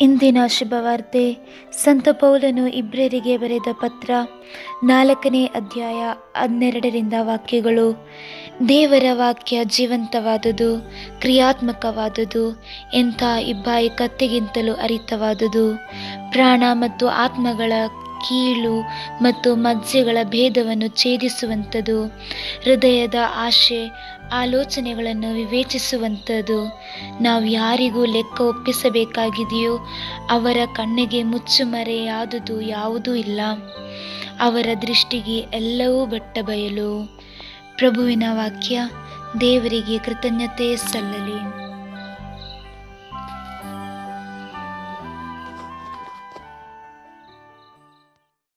ಇಂದಿನ ಶುಭವಾರ್ತೆ ಸಂತ ಪೌಲನು ಇಬ್ರಿಯರಿಗೆ ಬರೆದ ಪತ್ರ ನಾಲ್ಕನೇ ಅಧ್ಯಾಯ ಹನ್ನೆರಡರಿಂದ ವಾಕ್ಯಗಳು ದೇವರ ವಾಕ್ಯ ಜೀವಂತವಾದುದು ಕ್ರಿಯಾತ್ಮಕವಾದುದು ಎಂಥ ಇಬ್ಬಾಯಿ ಕತ್ತೆಗಿಂತಲೂ ಹರಿತವಾದುದು ಪ್ರಾಣ ಮತ್ತು ಆತ್ಮಗಳ ಕೀಳು ಮತ್ತು ಮಜ್ಜೆಗಳ ಭೇದವನ್ನು ಛೇದಿಸುವಂಥದ್ದು ಹೃದಯದ ಆಶೆ ಆಲೋಚನೆಗಳನ್ನು ವಿವೇಚಿಸುವಂಥದ್ದು ನಾವು ಯಾರಿಗೂ ಲೆಕ್ಕ ಒಪ್ಪಿಸಬೇಕಾಗಿದೆಯೋ ಅವರ ಕಣ್ಣಿಗೆ ಮುಚ್ಚುಮರೆಯಾದುದು ಯಾವುದೂ ಇಲ್ಲ ಅವರ ದೃಷ್ಟಿಗೆ ಎಲ್ಲವೂ ಬೆಟ್ಟ ಬಯಲು ಪ್ರಭುವಿನ ವಾಕ್ಯ ದೇವರಿಗೆ ಕೃತಜ್ಞತೆ ಸಲ್ಲಲಿ